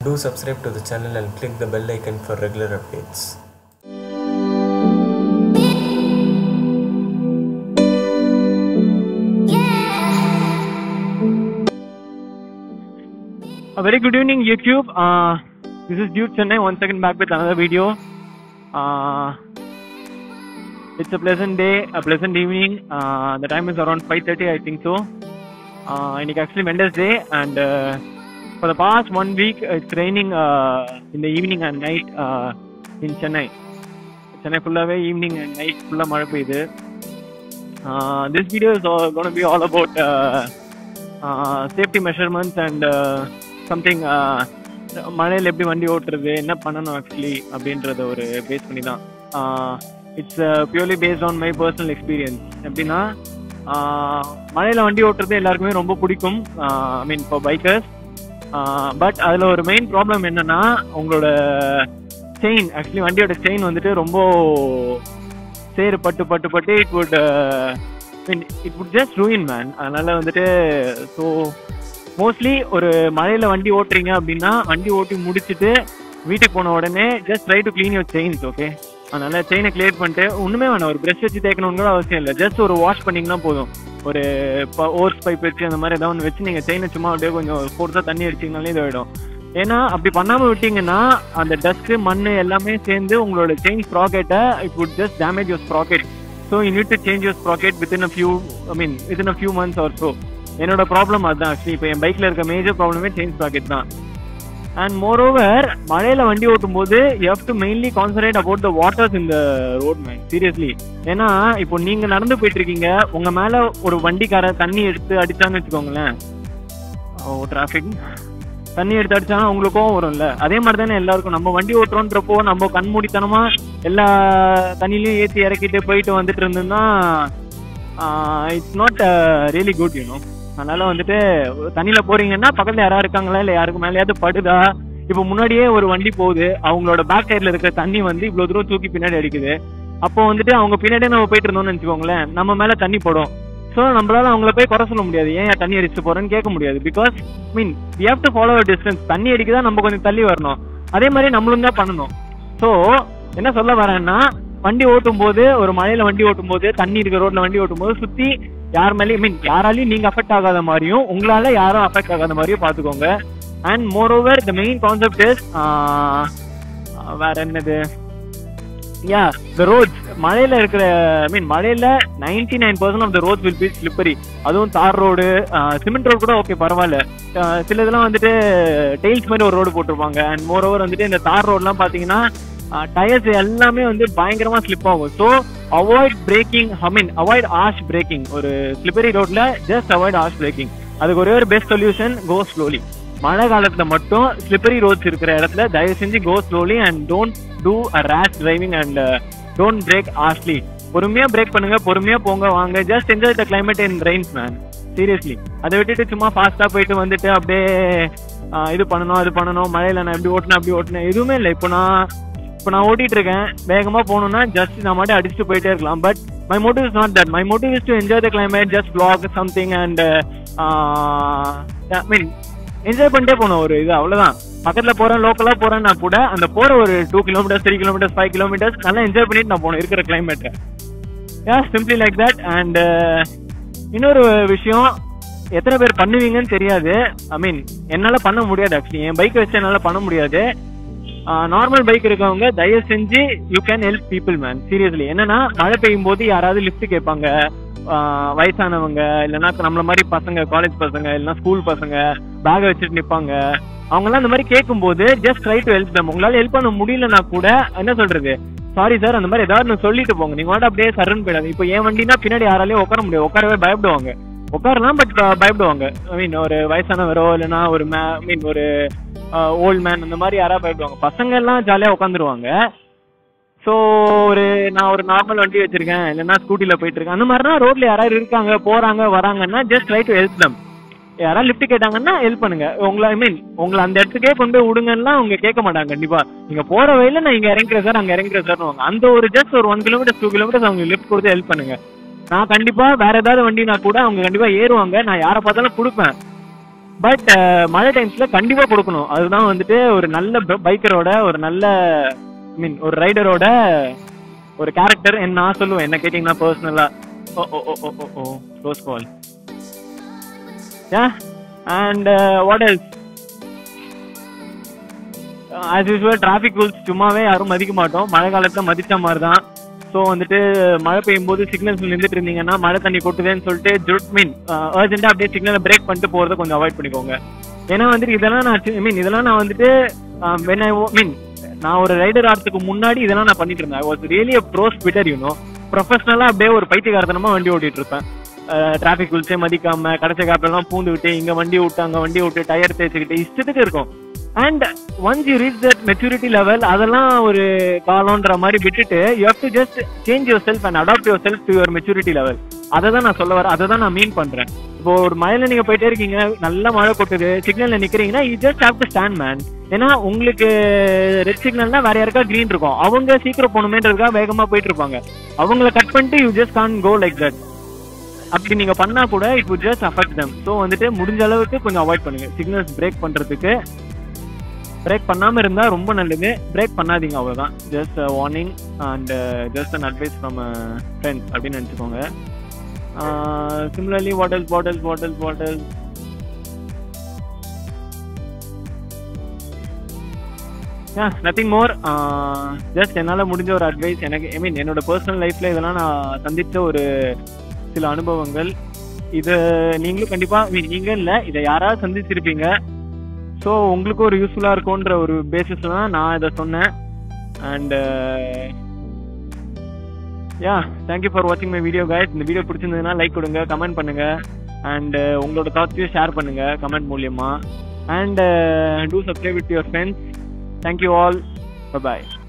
Do subscribe to the channel and click the bell icon for regular updates. A very good evening, YouTube. Uh, this is Dude Chennai once again back with another video. Uh, it's a pleasant day, a pleasant evening. Uh, the time is around 5:30, I think so. Uh, இன்னைக்கு actually Wednesday, and uh, for the past one week, it's raining uh, in the evening and night uh, in Chennai. Chennai ஃபுல்லாகவே evening and night ஃபுல்லாக மழை பெய்யுது this video is gonna be all about safety measurements and something மழையில் எப்படி வண்டி ஓட்டுறது என்ன பண்ணணும் ஆக்சுவலி அப்படின்றத ஒரு பேஸ் பண்ணி தான் it's purely based on my personal experience எப்படின்னா மழையில் வண்டி ஓட்டுறது எல்லாருக்குமே ரொம்ப பிடிக்கும் ஐ மீன் இப்போ பைக்கர்ஸ் பட் அதில் ஒரு மெயின் ப்ராப்ளம் என்னன்னா உங்களோட செயின் ஆக்சுவலி வண்டியோட செயின் வந்துட்டு ரொம்ப சேரு பட்டு பட்டு பட்டு it would mean it would just ruin man அதனால வந்துட்டு ஸோ மோஸ்ட்லி ஒரு மழையில வண்டி ஓட்டுறீங்க அப்படின்னா வண்டி ஓட்டி முடிச்சுட்டு வீட்டுக்கு போன உடனே just try to clean your chains okay அதனால செயினை கிளியர் பண்ணிட்டு ஒண்ணுமே வேணாம் ஒரு ப்ரெஷ் வச்சு தேய்க்கணும்னு கூட அவசியம் இல்லை ஜஸ்ட் ஒரு வாஷ் பண்ணீங்கன்னா போதும் ஒரு ஓர்ஸ் பைப் வச்சு அந்த மாதிரி ஏதாவது ஒன்று வச்சு நீங்கள் செயினை சும்மா அப்படியே கொஞ்சம் ஃபோர்ஸாக தண்ணி அடிச்சிங்கனாலே இது ஆகிடும் ஏன்னா அப்படி பண்ணாம விட்டீங்கன்னா அந்த டஸ்ட் மண் எல்லாமே சேர்ந்து உங்களோட செயின் ப்ராக்கெட்டை it would just damage your bracket so you need to change your bracket within a few I mean within a few months or so என்னோட ப்ராப்ளம் அதுதான் ஆக்சுவலி இப்போ என் பைக்ல இருக்க மேஜர் ப்ராப்ளமே செயின் ப்ராக்கெட் தான் அண்ட் மோர் ஓவர் மழையில வண்டி ஓட்டும் போது you have to mainly concentrate about the waters இந்த ரோட் மேன் சீரியஸ்லி ஏன்னா இப்போ நீங்க நடந்து போயிட்டு இருக்கீங்க உங்க மேல ஒரு வண்டிக்கார தண்ணி எடுத்து அடிச்சான்னு வச்சுக்கோங்களேன் ஓ டிராஃபிக் தண்ணி எடுத்து அடிச்சாலும் அவங்களுக்கும் வரும்ல அதே மாதிரி தானே எல்லாருக்கும் நம்ம வண்டி ஓட்டுறோன்றப்போ நம்ம கண்மூடித்தனமா எல்லா தண்ணிலையும் ஏற்றி இறக்கிட்டு போயிட்டு வந்துட்டு இருந்தோம்னா it's not really good you know அதனால வந்துட்டு தண்ணியில போறீங்கன்னா பக்கத்துல யாரா இருக்காங்களா இல்ல யாருக்கு மேலேயாவது படுதா இப்போ முன்னாடியே ஒரு வண்டி போகுது அவங்களோட பேக் சைட்ல இருக்கிற தண்ணி வந்து இவ்வளவு தூரம் தூக்கி பின்னாடி அடிக்குது அப்போ வந்துட்டு அவங்க பின்னாடியே நம்ம போயிட்டு இருந்தோம்னு நினைச்சுக்கோங்களேன் நம்ம மேல தண்ணி படும் ஸோ நம்மளால அவங்கள போய் குறை சொல்ல முடியாது ஏன் தண்ணி அடிச்சு போறேன்னு கேட்க முடியாது because mean we have to follow distance தண்ணி அடிக்குதா நம்ம கொஞ்சம் தள்ளி வரணும் அதே மாதிரி நம்மளும் தான் பண்ணணும் ஸோ என்ன சொல்ல வரேன்னா வண்டி ஓட்டும் போது ஒரு மழையில வண்டி ஓட்டும் போது தண்ணி இருக்க ரோட்ல வண்டி ஓட்டும் போது சுத்தி யார் மேலேயும் மீன் யாராலையும் நீங்க அஃபெக்ட் ஆகாத மாதிரியும் உங்களால யாரும் அஃபெக்ட் ஆகாத மாதிரியும் பாத்துக்கோங்க and moreover the main concept is வேற என்னது யா த ரோட்ஸ் மழையில இருக்கிற ஐ மீன் மழையில ninety nine percent of the roads will be slippery அதுவும் தார் ரோடு சிமெண்ட் ரோடு கூட ஓகே பரவாயில்ல சில இதெல்லாம் வந்துட்டு டெய்ல்ஸ் மாதிரி ஒரு ரோடு போட்டிருப்பாங்க அண்ட் மோர் ஓவர் வந்துட்டு இந்த தார் ரோட்லாம் பாத்தீங்கன்னா டயர்ஸ் எல்லாமே வந்து பயங்கரமா ஸ்லிப் ஆகும் so avoid braking I mean avoid harsh braking ஒரு ஸ்லிப்பரி ரோட்ல ஜஸ்ட் அவாய்ட் ஆஷ் பிரேக்கிங் அதுக்கு ஒரே ஒரு பெஸ்ட் சொல்யூஷன் கோ ஸ்லோலி மழை காலத்துல மட்டும் ஸ்லிப்பரி ரோட்ஸ் இருக்கிற இடத்துல தயவு செஞ்சு go slowly and don't do a rash driving and don't brake harshly பொறுமையா பிரேக் பண்ணுங்க பொறுமையா போங்க வாங்க just enjoy the climate in rains man seriously அதை விட்டுட்டு சும்மா ஃபாஸ்டா போயிட்டு வந்துட்டு அப்படியே இது பண்ணணும் அது பண்ணணும் மழையில நான் எப்படி ஓட்டினேன் அப்படி ஓட்டினேன் எதுவுமே இல்லை இப்போ நான் இப்போ நான் ஓட்டிட்டு இருக்கேன் வேகமா போகணும்னா ஜஸ்ட் நான் மட்டும் அடிச்சுட்டு போயிட்டே இருக்கலாம் but my motive is not that my motive is to enjoy the climate just block something and mean enjoy பண்ணிட்டே போகணும் ஒரு இது அவ்வளவுதான் பக்கத்துல போறேன் லோக்கலா போறேன்னா கூட அந்த போற ஒரு two kilometres three kilometres five kilometres நல்லா என்ஜாய் பண்ணிட்டு நான் போகணும் இருக்கிற கிளைமேட்டை yeah simply like that and இன்னொரு விஷயம் எத்தனை பேர் பண்ணுவீங்கன்னு தெரியாது ஐ மீன் என்னால பண்ண முடியாது ஆக்சுவலி என் பைக் வச்சு என்னால பண்ண முடியாது நார்மல் பைக் இருக்கவங்க தயவு செஞ்சு you can help people man seriously என்னன்னா மழை பெய்யும் போது யாராவது லிஃப்ட் கேட்பாங்க வயசானவங்க இல்லைன்னா நம்மள மாதிரி பசங்க காலேஜ் பசங்க இல்லைன்னா ஸ்கூல் பசங்க பேக வச்சுட்டு நிப்பாங்க அவங்க எல்லாம் இந்த மாதிரி கேட்கும்போது just try to help them உங்களால ஹெல்ப் பண்ண முடியலன்னா கூட என்ன சொல்றது சாரி சார் அந்த மாதிரி ஏதாவது சொல்லிட்டு போங்க நீங்க வந்து அப்படியே சரன் போயிடாது இப்போ என் வண்டினா பின்னாடி யாராலையும் உட்கார முடியாது உட்காரவே பயப்படுவாங்க உட்காரலாம் பட் பயப்படுவாங்க ஐ மீன் ஒரு வயசானவரோ இல்லைன்னா ஒரு மே ஐ மீன் ஒரு ஓல்ட் மேன் அந்த மாதிரி யாராவது பயப்படுவாங்க பசங்க எல்லாம் ஜாலியா உட்காந்துருவாங்க ஸோ ஒரு நான் ஒரு நார்மல் வண்டி வச்சிருக்கேன் இல்லைன்னா ஸ்கூட்டில போயிட்டு இருக்கேன் அந்த மாதிரினா ரோட்ல யாராவது இருக்காங்க போறாங்க வராங்கன்னா just try to help them யாராவது லிஃப்ட் கேட்டாங்கன்னா ஹெல்ப் பண்ணுங்க உங்களை ஐ மீன் உங்களை அந்த இடத்துக்கே கொண்டு போய் விடுங்கன்னா அவங்க கேட்க மாட்டாங்க கண்டிப்பா நீங்க போற வழியில நான் இங்க இறங்குறேன் சார் அங்க இறங்குறேன் சார் அந்த ஒரு ஜஸ்ட் ஒரு ஒன் கிலோமீட்டர் டூ கிலோமீட்டர்ஸ் அவங்க லிஃப்ட் கொடுத்து ஹெல்ப் பண்ணுங்க நான் கண்டிப்பா வேற ஏதாவது வண்டினா கூட அவங்க கண்டிப்பா ஏறுவாங்க நான் யாரை பார்த்தாலும் கொடுப்பேன் பட் மழை டைம்ஸ்ல கண்டிப்பா கொடுக்கணும் அதுதான் வந்துட்டு ஒரு நல்ல பைக்கரோட ஒரு நல்ல ஐ மீன் ஒரு ரைடரோட ஒரு கேரக்டர் நான் சொல்லுவேன் என்ன கேட்டீங்கன்னா பர்சனலா oh oh oh oh oh oh close call yeah and what else as usual traffic rules சும்மாவே யாரும் மதிக்க மாட்டோம் மழை காலத்துல மதிச்ச மாதிரி தான் ஸோ வந்துட்டு மழை பெய்யும் போது சிக்னல்ஸ் நின்றுட்டு இருந்தீங்கன்னா மழை தண்ணி கொட்டுதேன்னு சொல்லிட்டு ஜுட் மீன் அர்ஜென்ட்டா அப்படியே சிக்னலை பிரேக் பண்ணிட்டு போறதை கொஞ்சம் அவாய்ட் பண்ணிக்கோங்க ஏன்னா வந்துட்டு இதெல்லாம் நான் ஐ மீன் இதெல்லாம் நான் வந்துட்டு வென் ஐ மீன் நான் ஒரு ரைடர் ஆகிறதுக்கு முன்னாடி இதெல்லாம் நான் பண்ணிட்டு இருந்தேன் I was really a pro speeder you know ப்ரொஃபஷனலா அப்படியே ஒரு பைத்தியகாரத்தனமா வண்டி ஓட்டிட்டு இருப்பேன் டிராஃபிக் ரூல்ஸே மதிக்காம கடைசி காப்பெல்லாம் பூந்து விட்டு இங்க வண்டி விட்டு அங்க வண்டி விட்டு டயர் தேய்ச்சிக்கிட்டு இஷ்டத்துக்கு இருக்கும் and once you reach that maturity level அதெல்லாம் ஒரு காலம்ன்ற மாதிரி விட்டுட்டு you have to just change yourself and adapt yourself to your maturity level அதை தான் நான் சொல்ல வரேன் அதை தான் நான் மீன் பண்றேன் இப்போ ஒரு மழையில நீங்க போயிட்டே இருக்கீங்க நல்ல மழை கொட்டுது சிக்னல்ல நிக்கிறீங்கன்னா you just have to stand man ஏன்னா உங்களுக்கு ரெட் சிக்னல்னா வேற யாருக்கா கிரீன் இருக்கும் அவங்க சீக்கிரம் போகணுமேன்றதுக்காக வேகமா போயிட்டு இருப்பாங்க அவங்கள கட் பண்ணிட்டு you just can go like that அப்படி நீங்க பண்ணா கூட it would just affect them so வந்துட்டு முடிஞ்ச அளவுக்கு கொஞ்சம் அவாய்ட் பண்ணுங்க சிக்னல்ஸ் பிரேக் பண்றதுக்கு பிரேக் பண்ணாம இருந்தா ரொம்ப நல்லது பிரேக் பண்ணாதீங்க அவ்வளவுதான் just warning and just an advice from friend அப்படின்னு நினச்சிக்கோங்க சிமிலர்லி வாட்டல்ஸ் bottles bottles bottles nothing more just என்னால் முடிஞ்ச ஒரு அட்வைஸ் எனக்கு ஐ மீன் என்னோட பர்சனல் லைஃப்ல இதெல்லாம் நான் சந்தித்த ஒரு சில அனுபவங்கள் இது நீங்களும் கண்டிப்பா I mean, நீங்க இல்ல இதை யாராவது சந்திச்சிருப்பீங்க ஸோ உங்களுக்கு ஒரு யூஸ்ஃபுல்லா இருக்கும்ன்ற ஒரு பேசிஸ்ல தான் நான் இதை சொன்னேன் அண்ட் யா தேங்க்யூ ஃபார் வாட்சிங் மை வீடியோ கைஸ் இந்த வீடியோ பிடிச்சிருந்ததுன்னா லைக் கொடுங்க கமெண்ட் பண்ணுங்க அண்ட் உங்களோட தாட்ஸையும் ஷேர் பண்ணுங்க கமெண்ட் மூலியமா and do subscribe with your friends thank you all bye